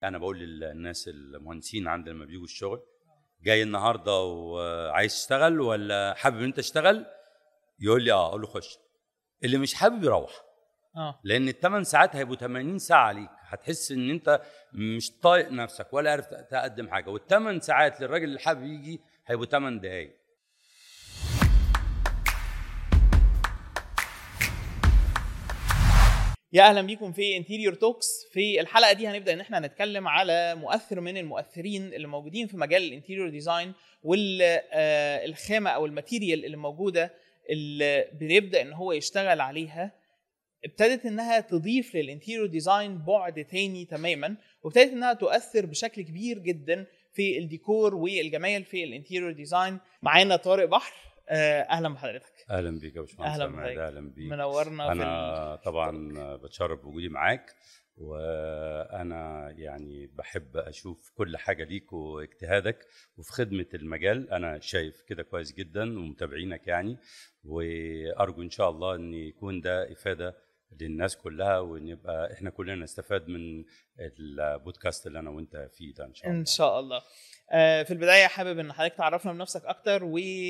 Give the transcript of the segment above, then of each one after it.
انا بقول للناس المهندسين عندنا لما بيجوا الشغل جاي النهارده وعايز تشتغل ولا حابب ان انت تشتغل يقول لي اه اقول له خش اللي مش حابب يروح اه لان الثمان ساعات هيبقوا 80 ساعه عليك هتحس ان انت مش طايق نفسك ولا عارف تقدم حاجه والثمان ساعات للراجل اللي حابب يجي هيبقوا 8 دقايق يا اهلا بيكم في انتيريور توكس في الحلقه دي هنبدا ان احنا نتكلم على مؤثر من المؤثرين اللي موجودين في مجال الانتيريور ديزاين والخامه او الماتيريال اللي موجوده اللي بيبدا ان هو يشتغل عليها ابتدت انها تضيف للانتيريور ديزاين بعد تاني تماما وابتدت انها تؤثر بشكل كبير جدا في الديكور والجمال في الانتيريور ديزاين معانا طارق بحر آه، اهلا بحضرتك اهلا بيك يا باشمهندس أهلا عماد، بحضرتك. اهلا بيك منورنا في انا طبعا بتشرف بوجودي معاك وانا يعني بحب اشوف كل حاجه ليك واجتهادك وفي خدمه المجال انا شايف كده كويس جدا ومتابعينك يعني وارجو ان شاء الله ان يكون ده افاده للناس كلها وان يبقى احنا كلنا نستفاد من البودكاست اللي انا وانت فيه ده ان شاء الله ان شاء الله آه، في البدايه حابب ان حضرتك تعرفنا بنفسك اكتر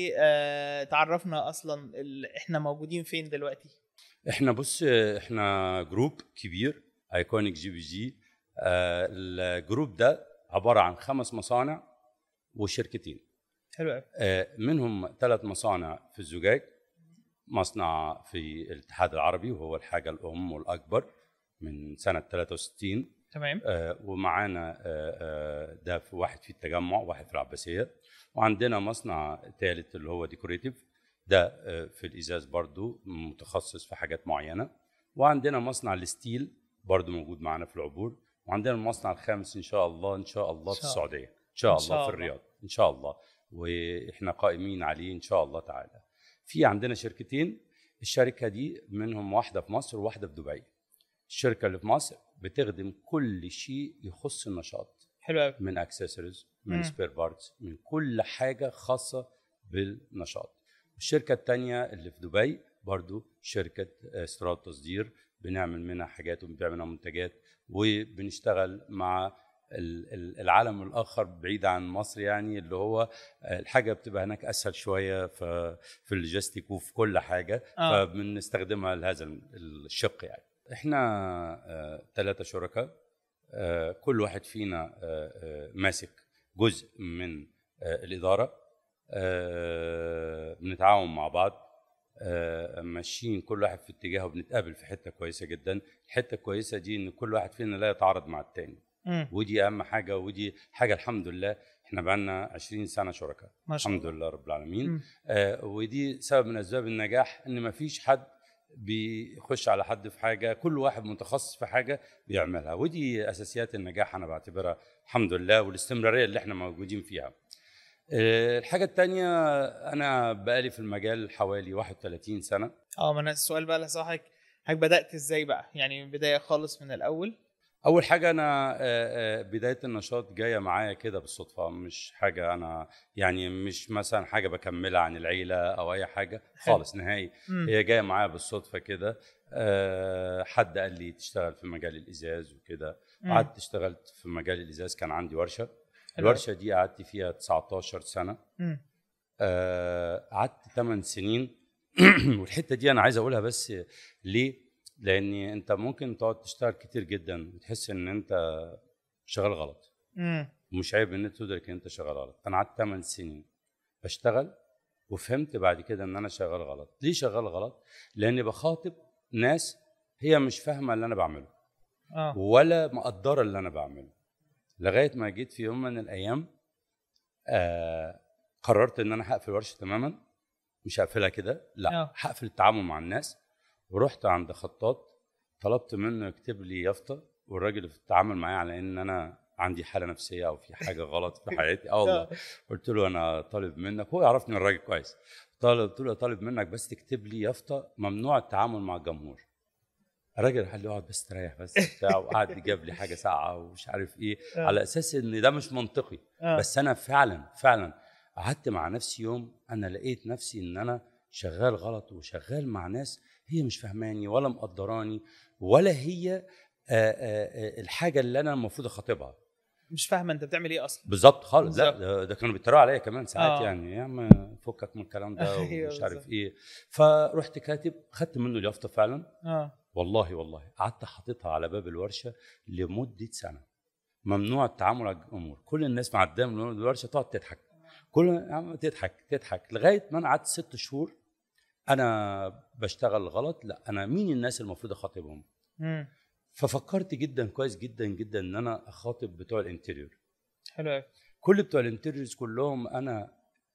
وتعرفنا اصلا ال- احنا موجودين فين دلوقتي احنا بص احنا جروب كبير ايكونيك جي بي جي آه، الجروب ده عباره عن خمس مصانع وشركتين حلو قوي آه، منهم ثلاث مصانع في الزجاج مصنع في الاتحاد العربي وهو الحاجه الام والاكبر من سنه 63 تمام آه، ومعانا آه، آه، ده في واحد في التجمع واحد في العباسيه وعندنا مصنع ثالث اللي هو ديكوريتيف ده آه، في الازاز برضو متخصص في حاجات معينه وعندنا مصنع الستيل برضو موجود معانا في العبور وعندنا المصنع الخامس ان شاء الله ان شاء الله إن في شاء السعوديه ان شاء إن الله شاء في الله. الرياض ان شاء الله واحنا قائمين عليه ان شاء الله تعالى في عندنا شركتين الشركه دي منهم واحده في مصر وواحده في دبي الشركه اللي في مصر بتخدم كل شيء يخص النشاط حلو قوي من اكسسوارز مم. من سبير بارتس من كل حاجه خاصه بالنشاط الشركه الثانيه اللي في دبي برضو شركه استيراد تصدير بنعمل منها حاجات وبنبيع منها منتجات وبنشتغل مع ال- ال- العالم الاخر بعيد عن مصر يعني اللي هو الحاجه بتبقى هناك اسهل شويه في في اللوجيستيك وفي كل حاجه آه. فبنستخدمها لهذا الشق يعني احنا ثلاثه شركاء آه، كل واحد فينا آه، آه، ماسك جزء من آه، الاداره آه، بنتعاون مع بعض آه، ماشيين كل واحد في اتجاهه وبنتقابل في حته كويسه جدا الحته الكويسه دي ان كل واحد فينا لا يتعارض مع التاني مم. ودي اهم حاجه ودي حاجه الحمد لله احنا بقالنا 20 سنه شركاء ما شاء الحمد الله لله رب العالمين مم. آه، ودي سبب من اسباب النجاح ان ما فيش حد بيخش على حد في حاجه كل واحد متخصص في حاجه بيعملها ودي اساسيات النجاح انا بعتبرها الحمد لله والاستمراريه اللي احنا موجودين فيها آه، الحاجه الثانيه انا بقالي في المجال حوالي 31 سنه اه ما انا السؤال بقى لصاحبك حضرتك بدات ازاي بقى يعني من بدايه خالص من الاول اول حاجه انا آه، آه، بدايه النشاط جايه معايا كده بالصدفه مش حاجه انا يعني مش مثلا حاجه بكملها عن العيله او اي حاجه حلو. خالص نهائي مم. هي جايه معايا بالصدفه كده آه، حد قال لي تشتغل في مجال الازاز وكده مم. قعدت اشتغلت في مجال الازاز كان عندي ورشه حلو. الورشه دي قعدت فيها 19 سنه مم. آه، قعدت 8 سنين والحته دي انا عايز اقولها بس ليه؟ لان انت ممكن تقعد تشتغل كتير جدا وتحس ان انت شغال غلط مم. ومش عيب ان انت تدرك ان انت شغال غلط انا قعدت 8 سنين بشتغل وفهمت بعد كده ان انا شغال غلط ليه شغال غلط لاني بخاطب ناس هي مش فاهمه اللي انا بعمله اه ولا مقدره اللي انا بعمله لغايه ما جيت في يوم من الايام آه قررت ان انا هقفل ورشه تماما مش هقفلها كده لا آه. هقفل التعامل مع الناس ورحت عند خطاط طلبت منه يكتب لي يافطه والراجل في التعامل معايا على ان انا عندي حاله نفسيه او في حاجه غلط في حياتي اه والله قلت له انا طالب منك هو يعرفني الراجل كويس طالب قلت له طالب منك بس تكتب لي يافطه ممنوع التعامل مع الجمهور الراجل قال لي اقعد بس تريح بس بتاع وقعد جاب لي حاجه ساقعه ومش عارف ايه آه. على اساس ان ده مش منطقي آه. بس انا فعلا فعلا قعدت مع نفسي يوم انا لقيت نفسي ان انا شغال غلط وشغال مع ناس هي مش فهماني ولا مقدراني ولا هي آه، آه، آه، الحاجه اللي انا المفروض اخاطبها مش فاهمه انت بتعمل ايه اصلا بالظبط خالص لا بالظبط. ده, ده كانوا بيتريقوا عليا كمان ساعات آه. يعني يا عم فكك من الكلام ده أيوة ومش عارف بالظبط. ايه فرحت كاتب خدت منه اليافطه فعلا اه والله والله قعدت حاططها على باب الورشه لمده سنه ممنوع التعامل على الجمهور كل الناس معديه من الورشه تقعد تضحك كل يا عم تضحك تضحك لغايه ما انا قعدت ست شهور انا بشتغل غلط لا انا مين الناس المفروض اخاطبهم امم ففكرت جدا كويس جدا جدا ان انا اخاطب بتوع الانتريور حلو قوي كل بتوع الانتريورز كلهم انا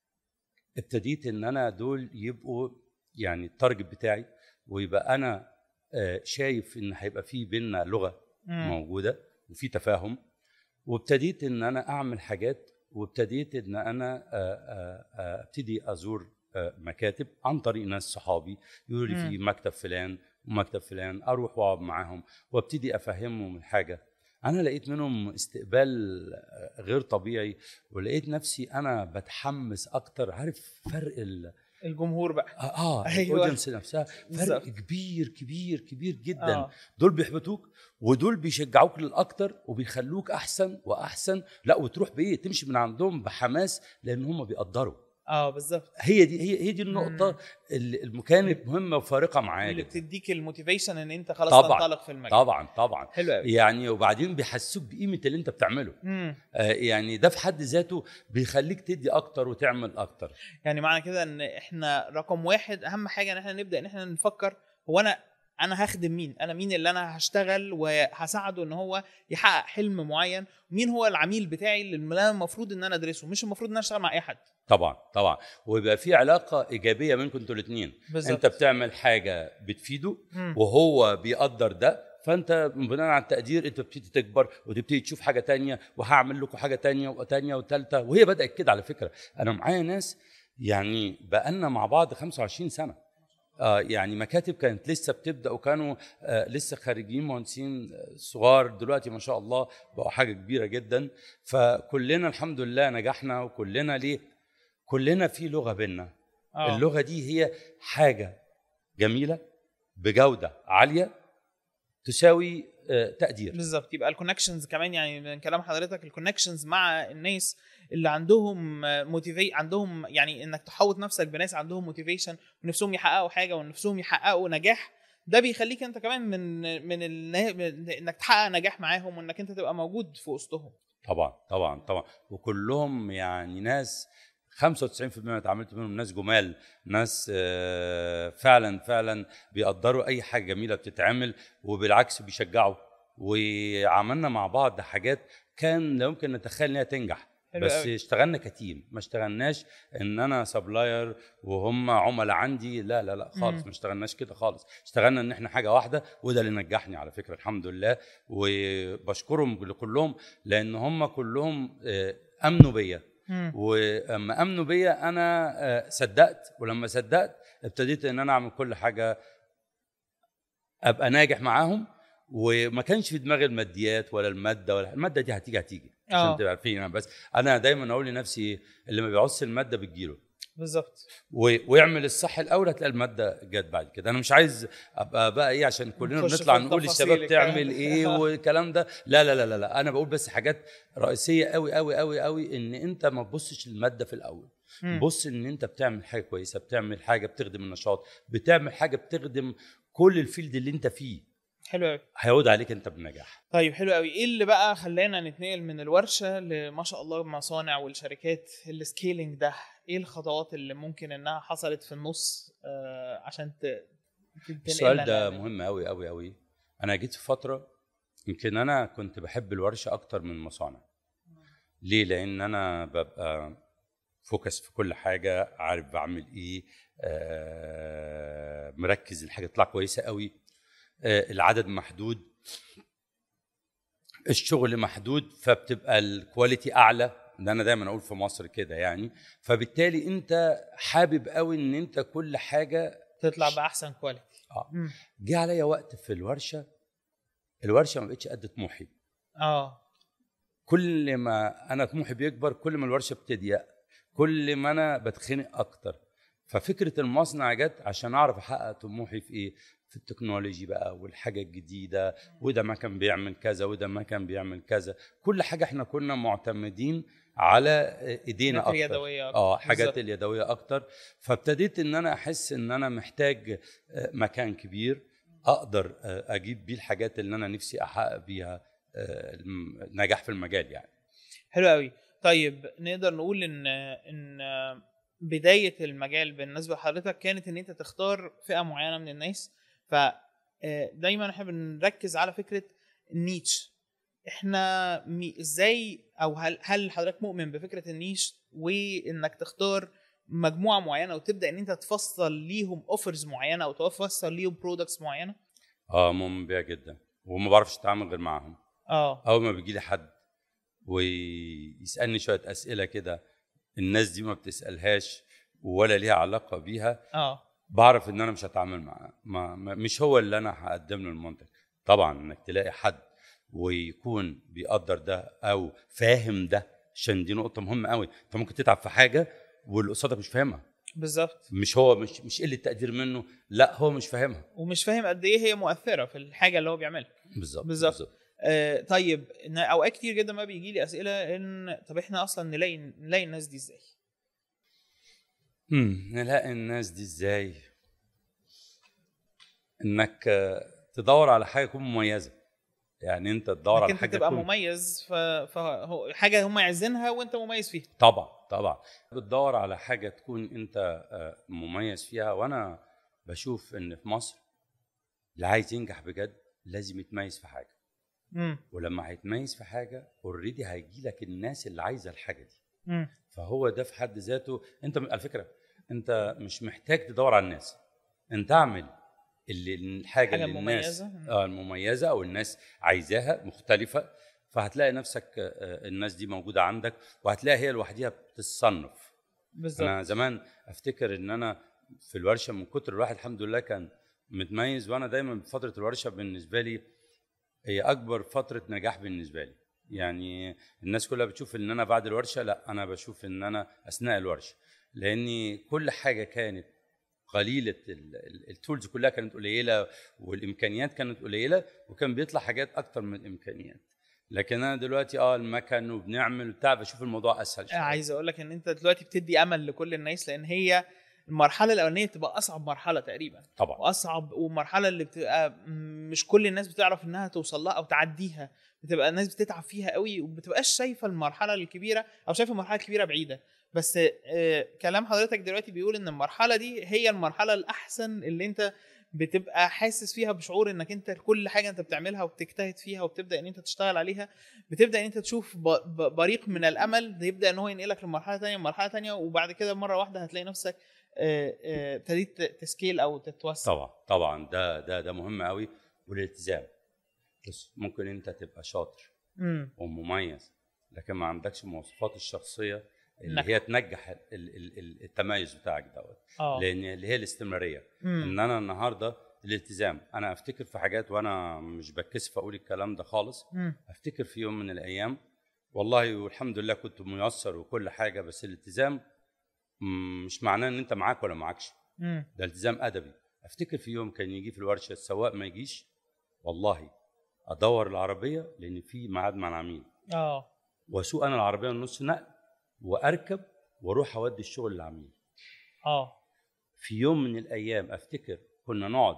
ابتديت ان انا دول يبقوا يعني التارجت بتاعي ويبقى انا آه، شايف ان هيبقى في بينا لغه موجوده وفي تفاهم وابتديت ان انا اعمل حاجات وابتديت ان انا آه، آه، آه، ابتدي ازور آه، مكاتب عن طريق ناس صحابي يقولوا لي في مكتب فلان ومكتب فلان اروح واقعد معاهم وابتدي افهمهم الحاجه انا لقيت منهم استقبال آه، غير طبيعي ولقيت نفسي انا بتحمس اكتر عارف فرق ال الجمهور بقى اه, آه أيوة. الاودينس نفسها فرق بالظبط. كبير كبير كبير جدا آه. دول بيحبطوك ودول بيشجعوك للاكتر وبيخلوك احسن واحسن لا وتروح بايه تمشي من عندهم بحماس لان هم بيقدروا اه بالظبط هي دي هي هي دي النقطه اللي اللي كانت مهمه وفارقه معايا اللي جدا. بتديك الموتيفيشن ان انت خلاص طبعاً. تنطلق في المجال طبعا طبعا حلو قوي يعني وبعدين بيحسوك بقيمه اللي انت بتعمله امم آه يعني ده في حد ذاته بيخليك تدي اكتر وتعمل اكتر يعني معنى كده ان احنا رقم واحد اهم حاجه ان احنا نبدا ان احنا نفكر هو انا انا هخدم مين انا مين اللي انا هشتغل وهساعده ان هو يحقق حلم معين مين هو العميل بتاعي اللي انا المفروض ان انا ادرسه مش المفروض ان انا اشتغل مع اي حد طبعا طبعا ويبقى في علاقه ايجابيه بينكم انتوا الاثنين بالظبط. انت بتعمل حاجه بتفيده مم. وهو بيقدر ده فانت بناء على التقدير انت بتبتدي تكبر وتبتدي تشوف حاجه تانية وهعمل لكم حاجه تانية وتانية وثالثه وهي بدات كده على فكره انا معايا ناس يعني بقالنا مع بعض 25 سنه آه يعني مكاتب كانت لسه بتبدا وكانوا آه لسه خارجين مهندسين آه، صغار دلوقتي ما شاء الله بقوا حاجه كبيره جدا فكلنا الحمد لله نجحنا وكلنا ليه كلنا في لغه بينا آه. اللغه دي هي حاجه جميله بجوده عاليه تساوي آه، تقدير بالظبط يبقى الكونكشنز كمان يعني من كلام حضرتك الكونكشنز مع الناس اللي عندهم موتيفي عندهم يعني انك تحوط نفسك بناس عندهم موتيفيشن ونفسهم يحققوا حاجه ونفسهم يحققوا نجاح ده بيخليك انت كمان من من, النا... من انك تحقق نجاح معاهم وانك انت تبقى موجود في وسطهم طبعا طبعا طبعا وكلهم يعني ناس 95% انا اتعاملت منهم ناس جمال ناس آه، فعلا فعلا بيقدروا اي حاجه جميله بتتعمل وبالعكس بيشجعوا وعملنا مع بعض حاجات كان لا يمكن نتخيل انها تنجح حلو بس قوي. اشتغلنا كتيم ما اشتغلناش ان انا سبلاير وهم عملاء عندي لا لا لا خالص مم. ما اشتغلناش كده خالص اشتغلنا ان احنا حاجه واحده وده اللي نجحني على فكره الحمد لله وبشكرهم كلهم لان هم كلهم آه، امنوا بيا ولما امنوا بيا انا آه، صدقت ولما صدقت ابتديت ان انا اعمل كل حاجه ابقى ناجح معاهم وما كانش في دماغي الماديات ولا الماده ولا الماده دي هتيجي هتيجي آه. عشان تبقى عارفين انا بس انا دايما اقول لنفسي اللي ما بيعوزش الماده بتجيله بالظبط و- ويعمل الصح الاول هتلاقي الماده جت بعد كده انا مش عايز ابقى بقى ايه عشان كلنا نخش بنطلع في نقول التفاصيل الشباب الكلام تعمل ده. ايه والكلام ده لا لا لا لا, لا. انا بقول بس حاجات رئيسيه قوي قوي قوي قوي ان انت ما تبصش للماده في الاول مم. بص ان انت بتعمل حاجه كويسه بتعمل حاجه بتخدم النشاط بتعمل حاجه بتخدم كل الفيلد اللي انت فيه حلو قوي هيعود عليك انت بالنجاح طيب حلو قوي ايه اللي بقى خلانا نتنقل من الورشه لما شاء الله المصانع والشركات السكيلينج ده ايه الخطوات اللي ممكن انها حصلت في النص آه عشان ت... تنقلنا السؤال ده ل- مهم قوي قوي قوي انا جيت في فتره يمكن انا كنت بحب الورشه اكتر من المصانع ليه لان انا ببقى فوكس في كل حاجه عارف بعمل ايه آه مركز الحاجه تطلع كويسه قوي آه العدد محدود الشغل محدود فبتبقى الكواليتي اعلى ده انا دايما اقول في مصر كده يعني فبالتالي انت حابب قوي ان انت كل حاجه تطلع باحسن كواليتي آه. مم. جه عليا وقت في الورشه الورشه ما بقتش قد طموحي اه كل ما انا طموحي بيكبر كل ما الورشه بتضيق كل ما انا بتخنق اكتر ففكره المصنع جت عشان اعرف احقق طموحي في ايه في التكنولوجي بقى والحاجه الجديده وده ما كان بيعمل كذا وده ما كان بيعمل كذا كل حاجه احنا كنا معتمدين على ايدينا الحاجات اكتر اليدويه اه حاجات بالظبط. اليدويه اكتر فابتديت ان انا احس ان انا محتاج آه، مكان كبير اقدر آه، اجيب بيه الحاجات اللي انا نفسي احقق بيها آه، الم- نجاح في المجال يعني حلو قوي طيب نقدر نقول ان ان بدايه المجال بالنسبه لحضرتك كانت ان انت تختار فئه معينه من الناس ف دايما احنا بنركز على فكره النيتش احنا مي ازاي او هل هل حضرتك مؤمن بفكره النيش وانك تختار مجموعه معينه وتبدا ان انت تفصل ليهم اوفرز معينه او تفصل ليهم برودكتس معينه اه مؤمن بيها جدا وما بعرفش اتعامل غير معاهم اه اول ما بيجي لي حد ويسالني شويه اسئله كده الناس دي ما بتسالهاش ولا ليها علاقه بيها اه بعرف ان انا مش هتعامل معاه ما ما- مش هو اللي انا هقدم له المنتج طبعا انك تلاقي حد ويكون بيقدر ده او فاهم ده عشان دي نقطه مهمه قوي انت ممكن تتعب في حاجه واللي قصادك مش فاهمها بالظبط مش هو مش مش قله تقدير منه لا هو مش فاهمها ومش فاهم قد ايه هي مؤثره في الحاجه اللي هو بيعملها بالظبط بالظبط. آه طيب إن اوقات كتير جدا ما بيجي لي اسئله ان طب احنا اصلا نلاقي نلاقي الناس دي ازاي امم نلاقي الناس دي ازاي انك آه، تدور على حاجه تكون مميزه يعني انت تدور انك على انت حاجه تبقى تكون مميز ف... فهو حاجه هم عايزينها وانت مميز فيها طبعا طبعا بتدور على حاجه تكون انت آه، مميز فيها وانا بشوف ان في مصر اللي عايز ينجح بجد لازم يتميز في حاجه امم ولما هيتميز في حاجه اوريدي هيجي لك الناس اللي عايزه الحاجه دي امم فهو ده في حد ذاته انت على فكره انت مش محتاج تدور على الناس انت اعمل اللي الحاجه حاجة اللي الناس مميزة. اه المميزه او الناس عايزاها مختلفه فهتلاقي نفسك آه، الناس دي موجوده عندك وهتلاقي هي لوحديها بتتصنف بالظبط انا زمان افتكر ان انا في الورشه من كتر الواحد الحمد لله كان متميز وانا دايما فتره الورشه بالنسبه لي هي اكبر فتره نجاح بالنسبه لي يعني الناس كلها بتشوف ان انا بعد الورشه لا انا بشوف ان انا اثناء الورشه لاني كل حاجه كانت قليله ال- ال- التولز كلها كانت قليله والامكانيات كانت قليله وكان بيطلع حاجات اكتر من الامكانيات لكن انا دلوقتي اه المكن وبنعمل بتاع بشوف الموضوع اسهل شويه عايز اقول لك ان انت دلوقتي بتدي امل لكل الناس لان هي المرحله الاولانيه بتبقى اصعب مرحله تقريبا طبعا واصعب ومرحله اللي بتبقى مش كل الناس بتعرف انها توصل لها او تعديها بتبقى الناس بتتعب فيها قوي وبتبقاش شايفه المرحله الكبيره او شايفه المرحله الكبيره بعيده بس آه، كلام حضرتك دلوقتي بيقول ان المرحله دي هي المرحله الاحسن اللي انت بتبقى حاسس فيها بشعور انك انت كل حاجه انت بتعملها وبتجتهد فيها وبتبدا ان انت تشتغل عليها بتبدا ان انت تشوف ب- ب- بريق من الامل ده يبدا ان هو ينقلك لمرحله تانية مرحله تانية وبعد كده مره واحده هتلاقي نفسك آه، آه، ابتديت تسكيل او تتوسع طبعا طبعا ده ده ده مهم قوي والالتزام بس ممكن انت تبقى شاطر امم ومميز لكن ما عندكش المواصفات الشخصيه اللي نجح. هي تنجح ال- ال- ال- التميز بتاعك دوت اه لان اللي هي الاستمراريه مم. ان انا النهارده الالتزام انا افتكر في حاجات وانا مش بتكسف اقول الكلام ده خالص مم. افتكر في يوم من الايام والله والحمد لله كنت ميسر وكل حاجه بس الالتزام مم، مش معناه ان انت معاك ولا معكش مم. ده التزام ادبي افتكر في يوم كان يجي في الورشه السواق ما يجيش والله ادور العربيه لان في ميعاد مع العميل اه واسوق انا العربيه نص نقل واركب واروح اودي الشغل للعميل اه في يوم من الايام افتكر كنا نقعد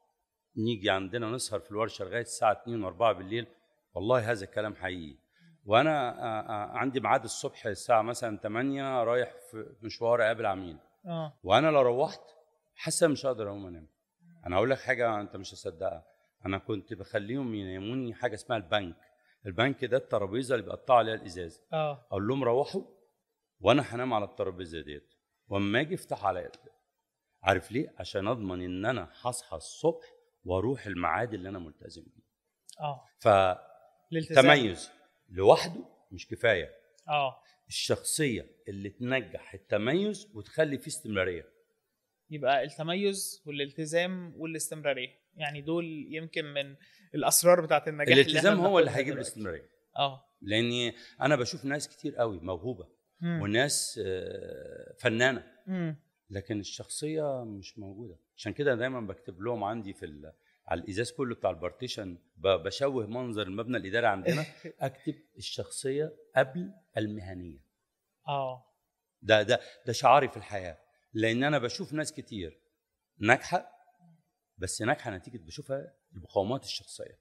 نيجي عندنا نسهر في الورشه لغايه الساعه 2 و4 بالليل والله هذا الكلام حقيقي وانا آه، آه، عندي ميعاد الصبح الساعه مثلا 8 رايح في مشوار اقابل عميل اه وانا لو روحت حاسه مش هقدر اقوم انام انا هقول لك حاجه انت مش هتصدقها انا كنت بخليهم يناموني حاجه اسمها البنك البنك ده الترابيزه اللي بيقطعوا عليها الازاز اه اقول لهم روحوا وانا هنام على الترابيزه ديت واما اجي افتح عليا الباب. عارف ليه عشان اضمن ان انا هصحى الصبح واروح الميعاد اللي انا ملتزم بيه اه الالتزام فالتميز لوحده مش كفايه اه الشخصيه اللي تنجح التميز وتخلي فيه استمراريه يبقى التميز والالتزام والاستمراريه يعني دول يمكن من الاسرار بتاعت النجاح اللي الالتزام احنا هو اللي بناخدها هيجيب دلوقتي. الاستمراريه اه لاني انا بشوف ناس كتير قوي موهوبه مم. وناس آه، فنانه مم. لكن الشخصيه مش موجوده عشان كده دايما بكتب لهم عندي في ال... على الازاز كله بتاع البارتيشن ب- بشوه منظر المبنى الاداري عندنا اكتب الشخصيه قبل المهنيه اه ده ده ده شعاري في الحياه لان انا بشوف ناس كتير ناجحه بس ناجحه نتيجه بشوفها المقاومات الشخصيه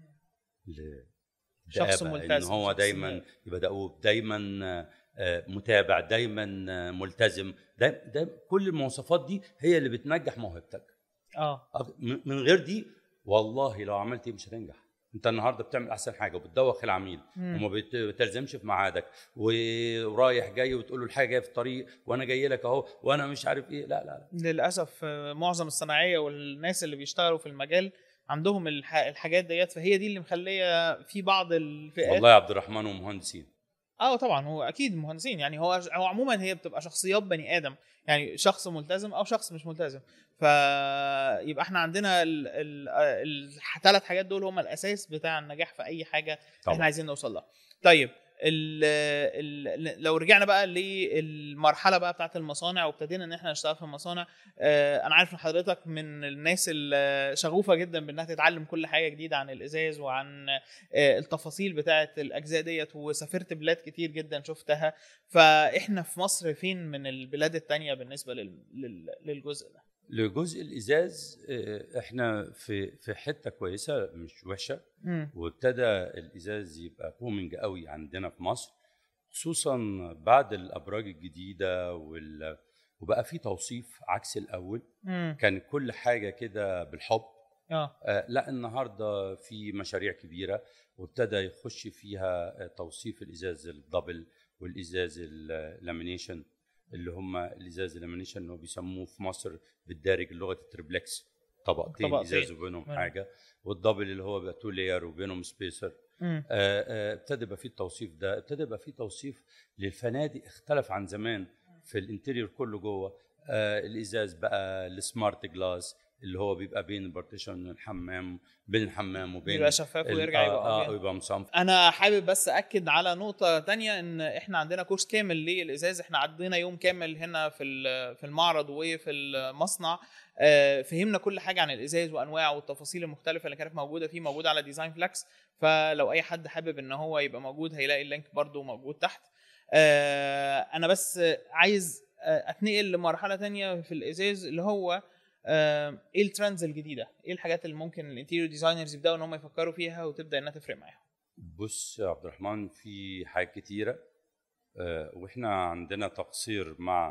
ل- شخص دأبة، ملتزم، ان هو شخص دايما يبقى دؤوب دايما آه، متابع دايما آه، ملتزم ده, ده كل المواصفات دي هي اللي بتنجح موهبتك اه أك- من من غير دي والله لو عملت ايه مش هتنجح انت النهارده بتعمل احسن حاجه وبتدوخ العميل مم. وما بت- بتلزمش في ميعادك و- ورايح جاي وتقول له الحاجه جايه في الطريق وانا جاي لك اهو وانا مش عارف ايه لا لا لا للاسف آه، معظم الصناعيه والناس اللي بيشتغلوا في المجال عندهم الح... الحاجات ديت فهي دي اللي مخليه في بعض الفئات والله يا عبد الرحمن ومهندسين اه طبعا هو اكيد مهندسين يعني هو هو عموما هي بتبقى شخصيات بني ادم يعني شخص ملتزم او شخص مش ملتزم فيبقى احنا عندنا الثلاث حاجات دول هم الاساس بتاع النجاح في اي حاجه طبعا. احنا عايزين نوصل لها طيب ال ال لو رجعنا بقى للمرحله بقى بتاعت المصانع وابتدينا ان احنا نشتغل في المصانع آه، انا عارف ان حضرتك من الناس الشغوفه جدا بانها تتعلم كل حاجه جديده عن الازاز وعن آه، التفاصيل بتاعه الاجزاء ديت وسافرت بلاد كتير جدا شفتها فاحنا في مصر فين من البلاد التانية بالنسبه لل- لل- للجزء ده لجزء الازاز آه، احنا في في حته كويسه مش وحشه مم. وابتدى الازاز يبقى بومنج قوي عندنا في مصر خصوصا بعد الابراج الجديده وال وبقى في توصيف عكس الاول مم. كان كل حاجه كده بالحب اه آه، لا النهارده في مشاريع كبيره وابتدى يخش فيها آه، توصيف الازاز الدبل والازاز اللامينيشن اللي هم الازاز اللامينيشن اللي هو بيسموه في مصر بالدارج لغه التريبلكس طبقتين طبقتين. ازاز وبينهم مم. حاجه والدبل اللي هو بيبقى تو لاير وبينهم سبيسر مم. آه، آه، ابتدى يبقى فيه التوصيف ده ابتدى يبقى فيه توصيف للفنادق اختلف عن زمان في الانتيريور كله جوه آه، الازاز بقى السمارت جلاس اللي هو بيبقى بين البارتيشن الحمام بين الحمام وبين يبقى شفاف ال- ويرجع يبقى اه, أبيض. آه يبقى مصنف انا حابب بس اكد على نقطه تانية ان احنا عندنا كورس كامل للازاز احنا عدينا يوم كامل هنا في ال- في المعرض وفي المصنع آه، فهمنا كل حاجه عن الازاز وانواعه والتفاصيل المختلفه اللي كانت موجوده فيه موجوده على ديزاين فلاكس فلو اي حد حابب ان هو يبقى موجود هيلاقي اللينك برده موجود تحت آه، انا بس عايز آه، اتنقل لمرحله تانية في الازاز اللي هو آه، ايه الترندز الجديده ايه الحاجات اللي ممكن الانتيريور ديزاينرز يبداوا ان هم يفكروا فيها وتبدا انها تفرق معاهم بص يا عبد الرحمن في حاجات كتيرة آه، واحنا عندنا تقصير مع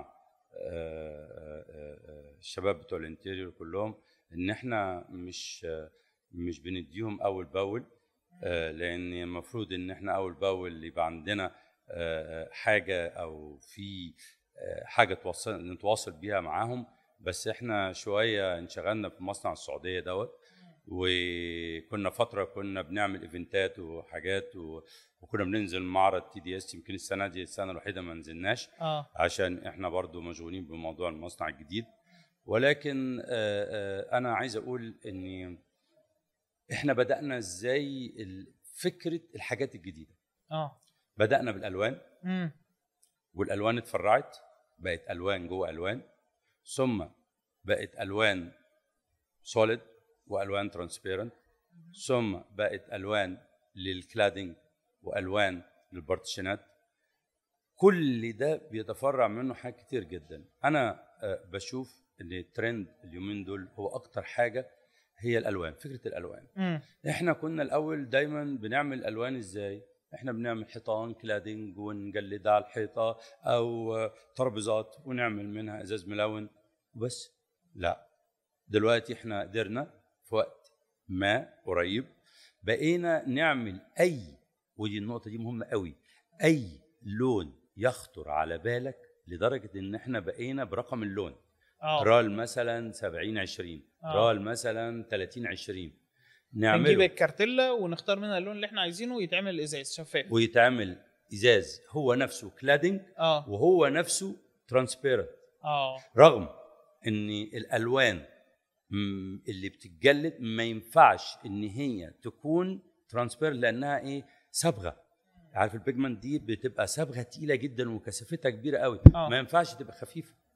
آه، آه، آه، الشباب بتوع الانتيريور كلهم ان احنا مش آه، مش بنديهم اول باول آه، لان المفروض ان احنا اول باول يبقى عندنا آه، حاجه او في آه، حاجه توصل نتواصل بيها معاهم بس احنا شويه انشغلنا في مصنع السعوديه دوت وكنا فتره كنا بنعمل ايفنتات وحاجات و... وكنا بننزل معرض تي دي اس يمكن السنه دي السنه الوحيده ما نزلناش اه عشان احنا برضو مشغولين بموضوع المصنع الجديد ولكن آه، آه، انا عايز اقول ان احنا بدانا ازاي ال- فكره الحاجات الجديده اه بدانا بالالوان امم والالوان اتفرعت بقت الوان جوه الوان ثم بقت الوان سوليد والوان ترانسبيرنت ثم بقت الوان للكلادنج والوان للبارتيشنات كل ده بيتفرع منه حاجات كتير جدا انا آه، بشوف ان الترند اليومين دول هو اكتر حاجه هي الالوان فكره الالوان امم احنا كنا الاول دايما بنعمل الوان ازاي احنا بنعمل حيطان كلادنج ونجلدها على الحيطه او آه، ترابيزات ونعمل منها ازاز ملون وبس لا دلوقتي احنا قدرنا في وقت ما قريب بقينا نعمل اي ودي النقطه دي مهمه قوي اي لون يخطر على بالك لدرجه ان احنا بقينا برقم اللون اه رال مثلا 70 20 آه. رال مثلا 30 20 نجيب نعمله الكارتيلا ونختار منها اللون اللي احنا عايزينه ويتعمل ازاز شفاف ويتعمل ازاز هو نفسه كلادنج اه وهو نفسه ترانسبيرنت اه رغم ان الالوان م- اللي بتتجلد ما ينفعش ان هي تكون ترانسبيرنت لانها ايه صبغه عارف البيجمنت دي بتبقى صبغه تقيله جدا وكثافتها كبيره قوي آه. ما ينفعش تبقى خفيفه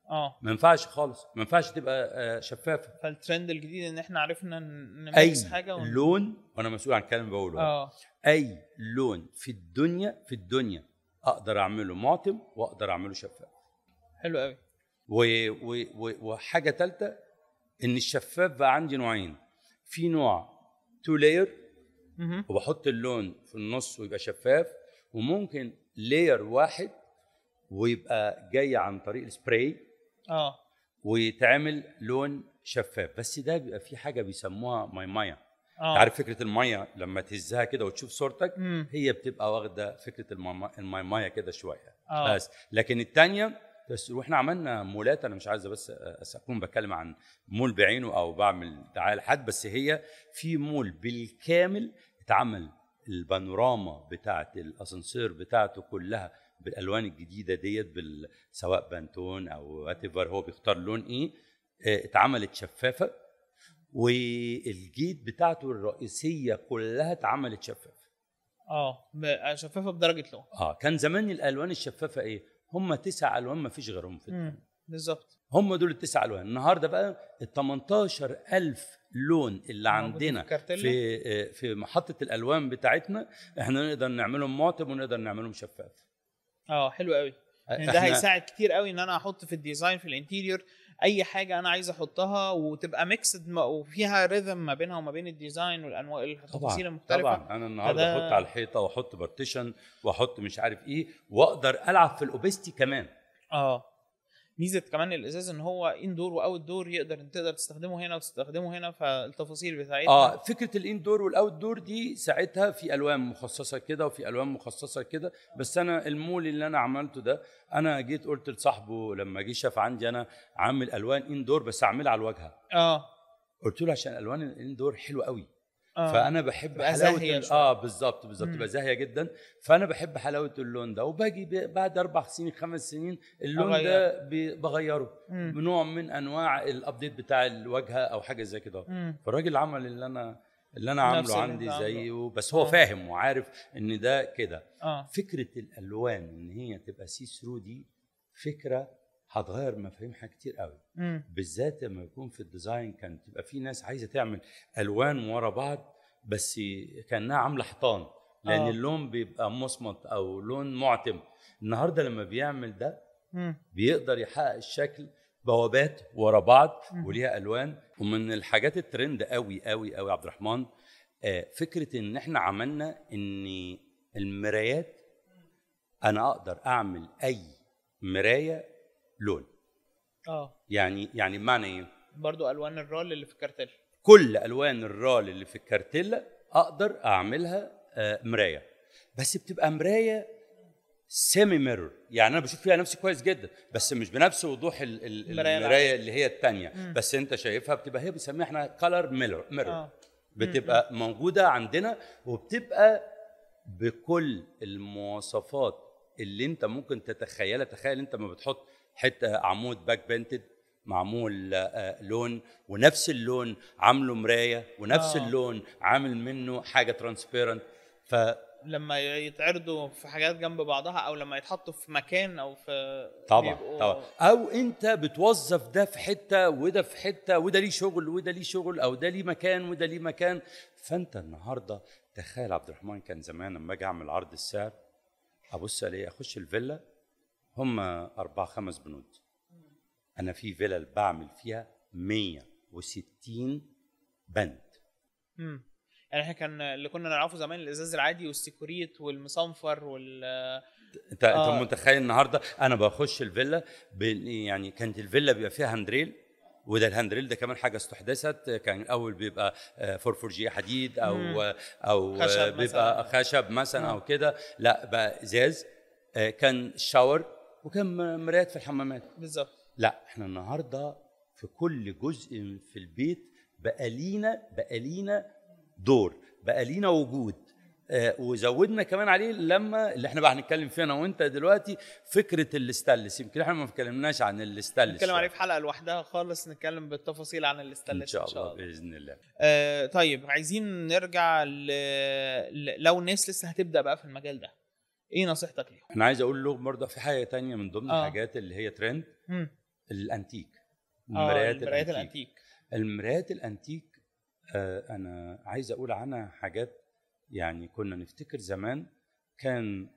اه ما ينفعش خالص ما ينفعش تبقى آه، شفافه فالترند الجديد ان احنا عرفنا ن- اي نميكس حاجه ون... لون وانا مسؤول عن الكلام اللي بقوله اه اي لون في الدنيا في الدنيا اقدر اعمله معتم واقدر اعمله شفاف حلو قوي و و و وحاجه ثالثه ان الشفاف بقى عندي نوعين في نوع تو لاير مهم. وبحط اللون في النص ويبقى شفاف وممكن لاير واحد ويبقى جاي عن طريق السبراي اه ويتعمل لون شفاف بس ده بيبقى فيه حاجه بيسموها ماي مايه اه عارف فكره الميه لما تهزها كده وتشوف صورتك مم. هي بتبقى واخده فكره الماما- الماي مايه كده شويه اه بس لكن الثانيه بس واحنا عملنا مولات انا مش عايز بس أس- اكون بتكلم عن مول بعينه او بعمل دعايه لحد بس هي في مول بالكامل اتعمل البانوراما بتاعت الاسانسير بتاعته كلها بالالوان الجديده ديت بال... سواء بانتون او وات هو بيختار لون ايه اه، اتعملت شفافه والجيت بتاعته الرئيسيه كلها اتعملت شفافه اه ب- شفافه بدرجه لون اه كان زمان الالوان الشفافه ايه هم تسع الوان ما فيش غيرهم في الدنيا مم. بالظبط هم دول التسع الوان النهارده بقى ال 18000 لون اللي موجودين عندنا في كارتيلا؟ في آه، في محطه الالوان بتاعتنا احنا نقدر نعملهم معتم ونقدر نعملهم شفاف اه حلو قوي يعني ده إحنا- هيساعد كتير قوي ان انا احط في الديزاين في الانتيريور اي حاجه انا عايز احطها وتبقى ميكسد وفيها ريذم ما بينها وما بين الديزاين والانواع التفاصيل طبعا المختلفه طبعا انا النهارده فده- احط على الحيطه واحط بارتيشن واحط مش عارف ايه واقدر العب في الاوبستي كمان اه ميزه كمان الازاز ان هو اندور واوت دور يقدر تقدر تستخدمه هنا وتستخدمه هنا فالتفاصيل بتاعتها اه فكره الاندور والاوت دور دي ساعتها في الوان مخصصه كده وفي الوان مخصصه كده بس انا المول اللي انا عملته ده انا جيت قلت لصاحبه لما جه شاف عندي انا عامل الوان اندور بس اعملها على الواجهه اه قلت له عشان الوان الاندور حلوه قوي اه فانا بحب تبقى حلاوه زاهية ال- شوية. اه بالظبط بالظبط مم. تبقى زاهيه جدا فانا بحب حلاوه اللون ده وباجي ب- بعد اربع سنين خمس سنين اللون أغير. ده ب- بغيره مم. بنوع من انواع الابديت بتاع الواجهه او حاجه زي كده مم. فالراجل عمل اللي انا اللي انا نفس عامله اللي عندي أنت عامله. زيه بس هو آه. فاهم وعارف ان ده كده اه فكره الالوان ان هي تبقى سي ثرو دي فكره هتغير مفاهيمها كتير قوي مم. بالذات لما يكون في الديزاين كان تبقى في ناس عايزه تعمل الوان ورا بعض بس كانها عامله حيطان لان آه. اللون بيبقى مصمت او لون معتم النهارده لما بيعمل ده مم. بيقدر يحقق الشكل بوابات ورا بعض مم. وليها الوان ومن الحاجات الترند قوي قوي قوي عبد الرحمن آه، فكره ان احنا عملنا ان المرايات انا اقدر اعمل اي مرايه لون اه يعني يعني بمعنى ايه برضو الوان الرول اللي في الكارتيل كل الوان الرال اللي في الكارتيلا اقدر اعملها آه، مرايه بس بتبقى مرايه سيمي ميرور يعني انا بشوف فيها نفسي كويس جدا بس مش بنفس وضوح ال- ال- المراية المرايه اللي هي الثانيه مم. بس انت شايفها بتبقى هي بنسميها احنا كلر ميرور ميرور اه بتبقى موجوده عندنا وبتبقى بكل المواصفات اللي انت ممكن تتخيلها تخيل انت ما بتحط حته عمود باك بنتد معمول آه، لون ونفس اللون عامله مرايه ونفس آه. اللون عامل منه حاجه ترانسبيرنت ف لما يتعرضوا في حاجات جنب بعضها او لما يتحطوا في مكان او في طبعا بيبقوا- طبعا او انت بتوظف ده في حته وده في حته وده ليه شغل وده ليه شغل او ده ليه مكان وده ليه مكان فانت النهارده تخيل عبد الرحمن كان زمان لما اجي اعمل عرض السعر ابص الاقي اخش الفيلا هم اربع خمس بنود انا في فيلا بعمل فيها 160 بند مم. يعني احنا كان اللي كنا نعرفه زمان الازاز العادي والسيكوريت والمصنفر وال انت آه. انت متخيل النهارده انا بخش الفيلا ب- يعني كانت الفيلا بيبقى فيها هاندريل وده الهاندريل ده كمان حاجه استحدثت كان الاول بيبقى فور جي حديد او مم. او خشب بيبقى مثلاً. خشب مثلا آه. او كده لا بقى ازاز آه، كان شاور وكان مرايات في الحمامات بالظبط لا احنا النهارده في كل جزء في البيت بقى لينا بقى لينا دور بقى لينا وجود آه وزودنا كمان عليه لما اللي احنا بقى هنتكلم فيه انا وانت دلوقتي فكره الاستانلس يمكن احنا ما اتكلمناش عن الاستانلس نتكلم عليه في حلقه لوحدها خالص نتكلم بالتفاصيل عن ان الاستانلس شاء الله باذن الله آه طيب عايزين نرجع ل... ل... لو الناس لسه هتبدا بقى في المجال ده ايه نصيحتك ليهم؟ انا عايز اقول له برضه في حاجه تانية من ضمن آه. الحاجات اللي هي ترند مم. الانتيك اه المرايات الانتيك المرايات الانتيك آه انا عايز اقول عنها حاجات يعني كنا نفتكر زمان كان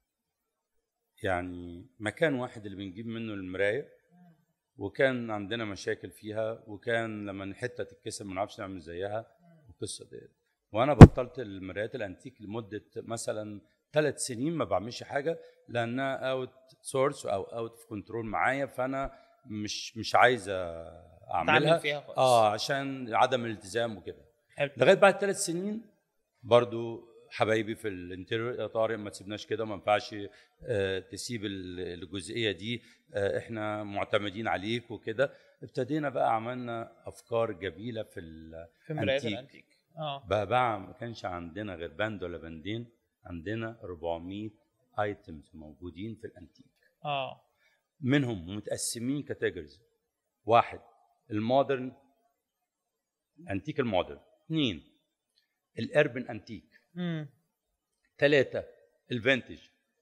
يعني مكان واحد اللي بنجيب منه المرايه وكان عندنا مشاكل فيها وكان لما حته تتكسر ما نعرفش نعمل زيها القصه ديت وانا بطلت المرايات الانتيك لمده مثلا ثلاث سنين ما بعملش حاجه لانها اوت سورس او اوت اوف كنترول معايا فانا مش مش عايز اعملها تعمل فيها خالص اه عشان عدم الالتزام وكده حلو لغايه بعد ثلاث سنين برضو حبايبي في الانتيريور يا طارق ما تسيبناش كده ما ينفعش آه، تسيب ال- الجزئيه دي آه، احنا معتمدين عليك وكده ابتدينا بقى عملنا افكار جميله في ال- في مرايات أنتيك. الانتيك اه بقى, بقى ما كانش عندنا غير باند ولا باندين عندنا 400 ايتمز موجودين في الانتيك اه منهم متقسمين كاتيجوريز واحد المودرن انتيك المودرن اثنين الاربن انتيك امم ثلاثة الفينتج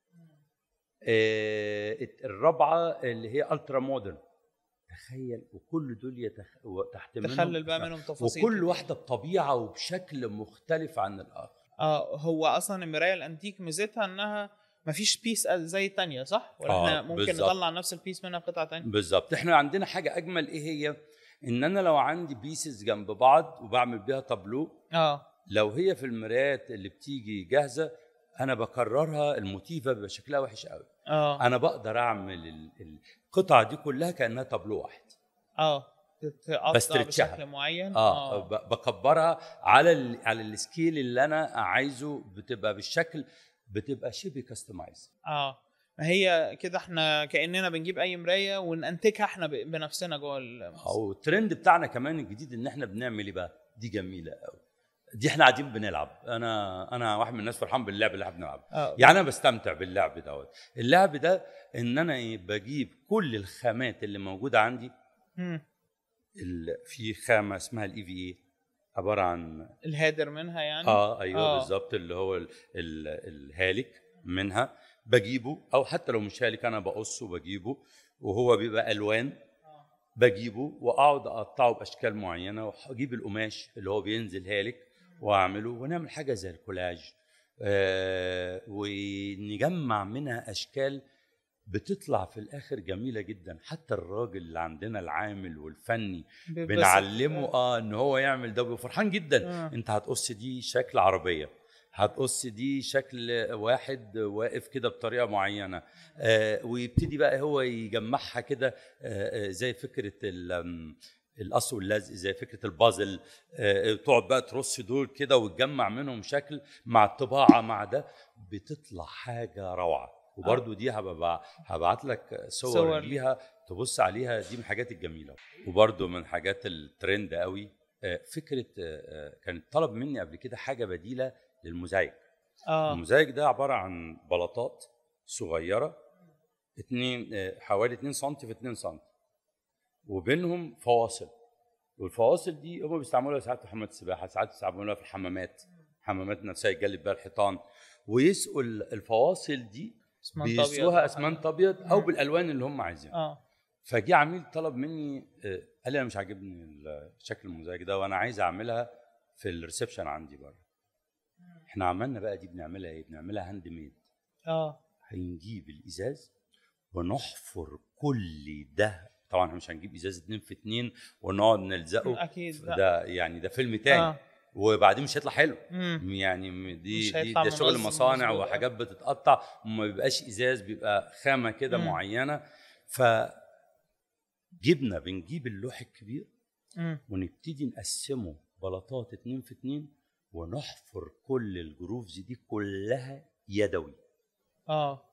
آه الرابعة اللي هي الترا مودرن تخيل وكل دول يتخ... تحت منهم تخلل بقى منهم تفاصيل وكل كتير. واحدة بطبيعة وبشكل مختلف عن الآخر اه هو اصلا المرايه الانتيك ميزتها انها مفيش بيس زي الثانيه صح؟ ولا آه، احنا ممكن بالظبط. نطلع نفس البيس منها قطعه ثانيه؟ بالظبط احنا عندنا حاجة أجمل إيه هي إن أنا لو عندي بيسز جنب بعض وبعمل بيها تابلو اه لو هي في المرايات اللي بتيجي جاهزة أنا بكررها الموتيفة بيبقى شكلها وحش قوي اه أنا بقدر أعمل ال- القطعة دي كلها كأنها تابلو واحد اه تتقطع بسترتشها. بشكل معين اه, ب- بكبرها على ال على السكيل اللي انا عايزه بتبقى بالشكل بتبقى شبه كاستمايز اه ما هي كده احنا كاننا بنجيب اي مرايه وننتجها احنا ب- بنفسنا جوه ال- او الترند بتاعنا كمان الجديد ان احنا بنعمل ايه بقى دي جميله قوي دي احنا قاعدين بنلعب انا انا واحد من الناس فرحان باللعب اللي احنا بنلعبه اه يعني انا بستمتع باللعب دوت اللعب ده ان انا إيه بجيب كل الخامات اللي موجوده عندي مم. ال- في خامه اسمها الاي في اي عباره عن الهادر منها يعني اه ايوه آه. آه. بالظبط اللي هو ال ال الهالك منها بجيبه او حتى لو مش هالك انا بقصه بجيبه وهو بيبقى الوان بجيبه واقعد اقطعه باشكال معينه واجيب القماش اللي هو بينزل هالك واعمله ونعمل حاجه زي الكولاج آه ونجمع منها اشكال بتطلع في الاخر جميله جدا حتى الراجل اللي عندنا العامل والفني بيتبسط. بنعلمه اه ان هو يعمل ده ويبقى فرحان جدا آه. انت هتقص دي شكل عربيه هتقص دي شكل واحد واقف كده بطريقه معينه آه ويبتدي بقى هو يجمعها كده آه آه، زي فكره ال- آم، القص واللزق زي فكره البازل آه تقعد بقى ترص دول كده وتجمع منهم شكل مع الطباعه مع ده بتطلع حاجه روعه وبرده دي هبقى هبعت لك صور, صور. صور ليها تبص عليها دي من الحاجات الجميله وبرده من الحاجات الترند قوي آه، فكره آه، آه، كان طلب مني قبل كده حاجه بديله للموزايك اه الموزايك ده عباره عن بلاطات صغيره اتنين آه، حوالي 2 سم في 2 سم وبينهم فواصل والفواصل دي هم بيستعملوها ساعات في حمامات السباحه ساعات بيستعملوها في الحمامات حمامات نفسها يتجلب بيها الحيطان ويسقوا ال- الفواصل دي اسمنت أبيض أو بيسقوها حاجة. اسمنت ابيض او مم. بالالوان اللي هم عايزينها اه فجي عميل طلب مني آه، قال لي انا مش عاجبني ال- شكل الموزايك ده وانا عايز اعملها في الريسبشن عندي بره احنا عملنا بقى دي بنعملها ايه بنعملها هاند ميد اه هنجيب الازاز ونحفر كل ده طبعا احنا مش هنجيب ازاز اتنين في اتنين ونقعد نلزقه اكيد لا. ده يعني ده فيلم تاني آه. وبعدين مش هيطلع حلو مم. يعني م- دي مش دي هيطلع ده شغل منظم مصانع مظبوط. وحاجات بتتقطع وما بيبقاش ازاز بيبقى خامه كده مم. معينه ف جبنا بنجيب اللوح الكبير مم. ونبتدي نقسمه بلاطات اتنين في اتنين ونحفر كل الجروفز دي كلها يدوي اه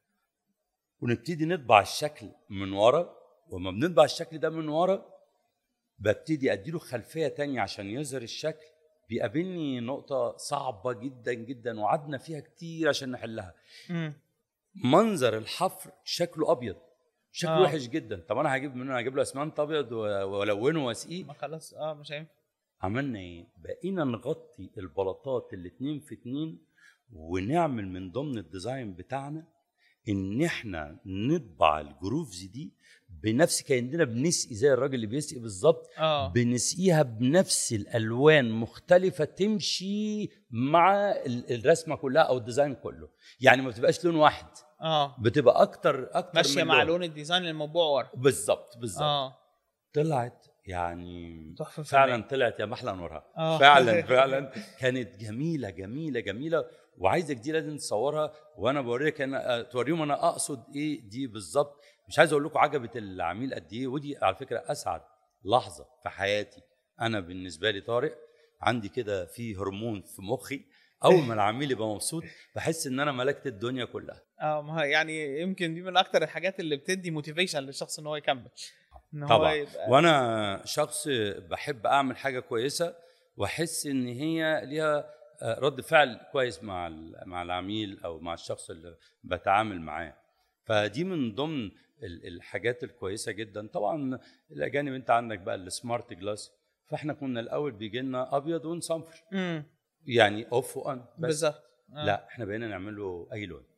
ونبتدي نطبع الشكل من ورا وما بنطبع الشكل ده من ورا ببتدي اديله خلفيه تانية عشان يظهر الشكل بيقابلني نقطة صعبة جدا جدا وقعدنا فيها كتير عشان نحلها مم. منظر الحفر شكله أبيض شكله آه. آه. وحش جدا طب أنا هجيب منه هجيب له أسمنت أبيض و- وألونه وأسقيه ما خلاص اه مش هينفع عملنا ايه؟ بقينا نغطي البلاطات الاتنين في اتنين ونعمل من ضمن الديزاين بتاعنا ان احنا نطبع الجروفز دي بنفس كاننا بنسقي زي الراجل اللي بيسقي بالظبط اه بنسقيها بنفس الالوان مختلفه تمشي مع ال- الرسمه كلها او الديزاين كله يعني ما بتبقاش لون واحد اه بتبقى اكتر اكتر ماشيه من مع لون الديزاين الموضوع ورا بالظبط بالظبط اه طلعت يعني تحفه فعلا فنية. طلعت يا محلى نورها آه. فعلا فعلا كانت جميله جميله جميله وعايزك دي لازم تصورها وانا بوريك انا توريهم انا اقصد ايه دي بالظبط مش عايز اقول لكم عجبت العميل قد ايه ودي على فكره اسعد لحظه في حياتي انا بالنسبه لي طارق عندي كده في هرمون في مخي اول ما العميل يبقى مبسوط بحس ان انا ملكت الدنيا كلها اه ما هي يعني يمكن دي من اكتر الحاجات اللي بتدي موتيفيشن للشخص ان هو يكمل ان هو طبعا يبقى وانا شخص بحب اعمل حاجه كويسه واحس ان هي ليها آه، رد فعل كويس مع ال- مع العميل او مع الشخص اللي بتعامل معاه فدي من ضمن ال- الحاجات الكويسه جدا طبعا الاجانب انت عندك بقى السمارت جلاس فاحنا كنا الاول بيجي لنا ابيض ونصنفر امم يعني اوف وان بس بالظبط آه. لا احنا بقينا نعمله اي لون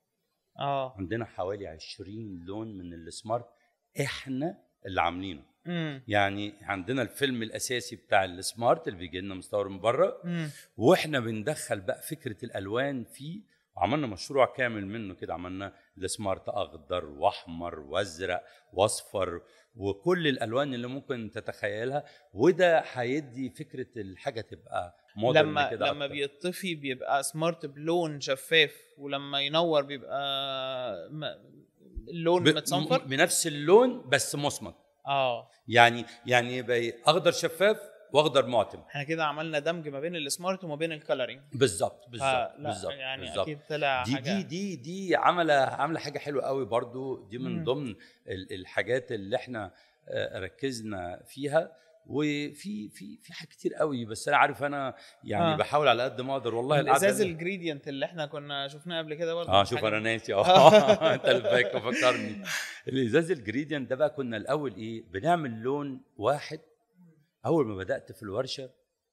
اه عندنا حوالي 20 لون من السمارت احنا اللي عاملينه امم يعني عندنا الفيلم الاساسي بتاع السمارت اللي بيجي لنا مستورد من بره امم واحنا بندخل بقى فكره الالوان فيه وعملنا مشروع كامل منه كده عملنا السمارت اخضر واحمر وازرق واصفر وكل الالوان اللي ممكن تتخيلها وده هيدي فكره الحاجه تبقى مودرن لما كده لما أكتر. بيطفي بيبقى سمارت بلون شفاف ولما ينور بيبقى م... اللون ب- متصنفر بنفس اللون بس مصمت اه يعني يعني يبقى اخضر شفاف واخضر معتم احنا كده عملنا دمج ما بين السمارت وما بين الكالرنج بالظبط بالظبط فلا، بالظبط يعني بالظبط. اكيد طلع دي حاجه دي دي دي عامله عامله حاجه حلوه قوي برضو دي من مم. ضمن ال- الحاجات اللي احنا آه، ركزنا فيها وفي في في حاجات كتير قوي بس انا عارف انا يعني آه. آه. بحاول على قد ما اقدر والله الازاز القعدة- الجريدينت اللي احنا كنا شفناه قبل كده برضه اه شوف حاجة- انا ناسي اه انت اللي فاك- فكرني الازاز الجريدينت ده بقى كنا الاول ايه بنعمل لون واحد اول ما بدات في الورشه